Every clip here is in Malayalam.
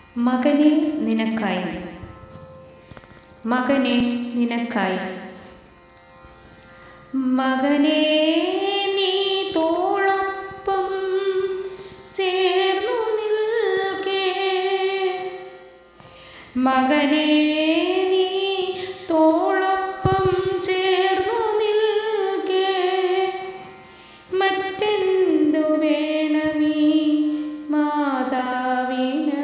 മകനെ നിനക്കായി മകനെ നിനക്കായി മകനെ നീ തോളൊപ്പം ചേർന്നു നിൽക്കേ മകനെ നീ തോളൊപ്പം ചേർന്നു നിൽക്കേ മറ്റെന്തു വേണമീ മാതാവിന്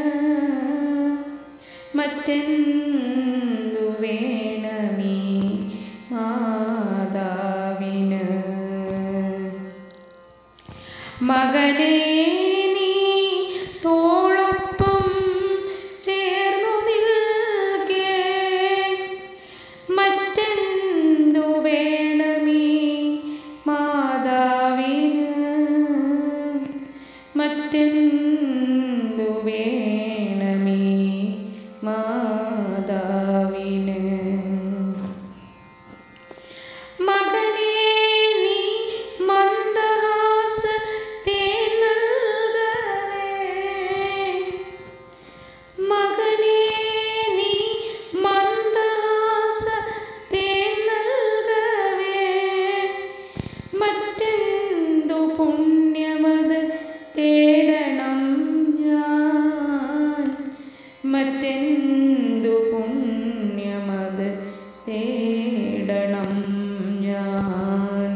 മറ്റെന്തു വേണമീ മാതാവിന് മകനെ നീ തോളൊപ്പം ചേർന്നു നിൽക്കേ മറ്റെന്തു വേണമീ മാതാവിന് മറ്റെന്തു വേണമീ മാതാവിന് മകനെ നീ മന്ദഹാസത്തെ നൽകവേ മകനെ നീ മന്ദഹാസത്തെ നൽകവേ മറ്റെന്തു പുണ്യമത് തേടണം ഞാൻ മറ്റെന്തു പുണ്യമത് തേടണം ഞാൻ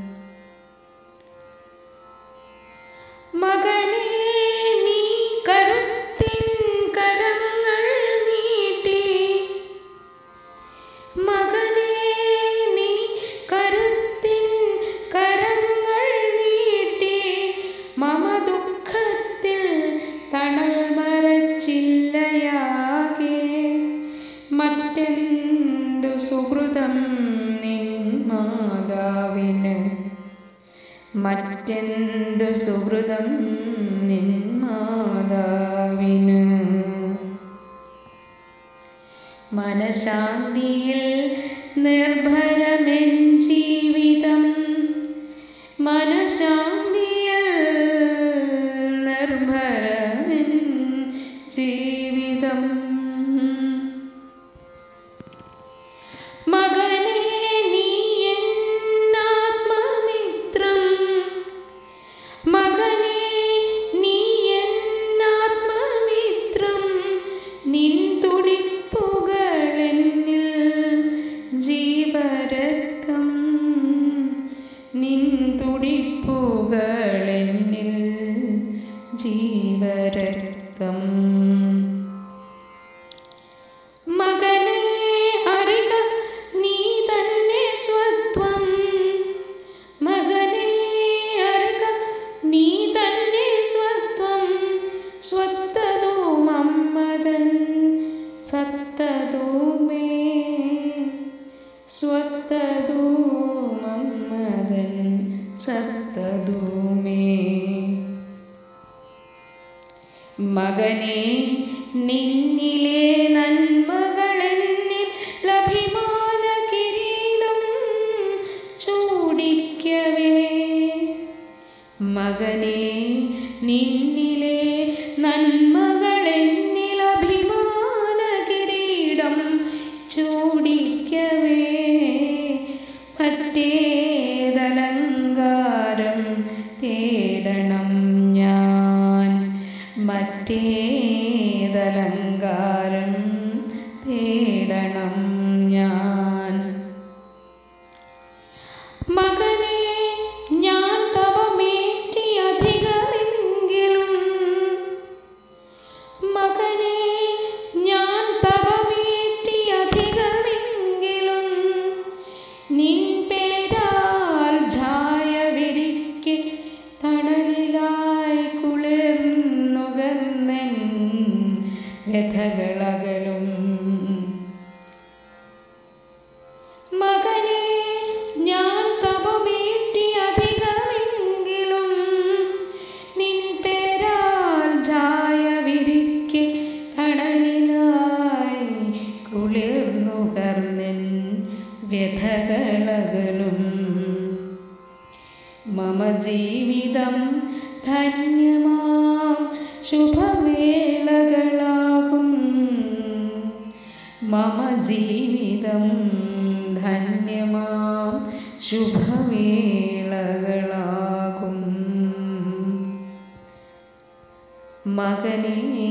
മകനെ നീ കരുത്തിൻ കരങ്ങൾ നീട്ടി മകനെ നീ കരുത്തിൻ കരങ്ങൾ നീട്ടി മമ ദുഃഖത്തിൽ തണൽ മറച്ചില്ലയാകെ മറ്റെന്തു സുഹൃതം നിൻ മാതാവിന് മറ്റെന്തു സുഹൃതം നിൻ മാതാവിന് മനശാന്തിയിൽ നിർഭരമെൻ ജീവിതം മനശാന്തിയിൽ നിർഭരമെൻ ജീവിതം മകനെ നീ എന്നാത്മമിത്രം മകനെ നീ എന്നാത്മമിത്രം നിൻ തുടിപ്പുകളെന്നിൽ ജീവരക്തം നിൻ തുടിപ്പുകളെന്നിൽ ജീവരക്തം മകനെ അറിക നീ തന്നെ സ്വത്വം മകനെ അറിക നീ തന്നെ സ്വത്വം സ്വത്തതോ മമ്മതൻ സത്തതോമേ സ്വത്തതോ മമ്മതൻ സത്തതോമേ മകനെ നിന്നിലെ നന്മകളെന്നിൽ ലഭിമാന കിരീടം ചൂടിക്കവേ മകനെ നിന്നിലെ നന്മകളെന്നിൽ അഭിമാന കിരീടം ചൂടിക്കവേ മറ്റേതലങ്കാരം തേടണം ഞാൻ മറ്റേതലങ്കാരം തേടണം ഞാൻ മകനെ ഞാൻ തവമേറ്റി അധികമെങ്കിലും മകനെ ഞാൻ തവമേറ്റി അധികമെങ്കിലും നിൻ പേരാൽ ഛായ വിരിക്കെ തണലിലായി കുളിർന്നുകർന്നൻ വ്യഥകളകലും മകനെ ഞാൻ തപമേറ്റി അധികമെങ്കിലും നിൻ പേരാൽ ഛായ വിരിക്കെ തണലിലായി കുളിർന്നുകർന്നൻ വ്യഥകളകലും മമ ജീവിതം ധന്യമാം ശുഭവേളകളാകും മമ ജീവിതം ധന്യമാം ശുഭവേളകളാകും മകനെ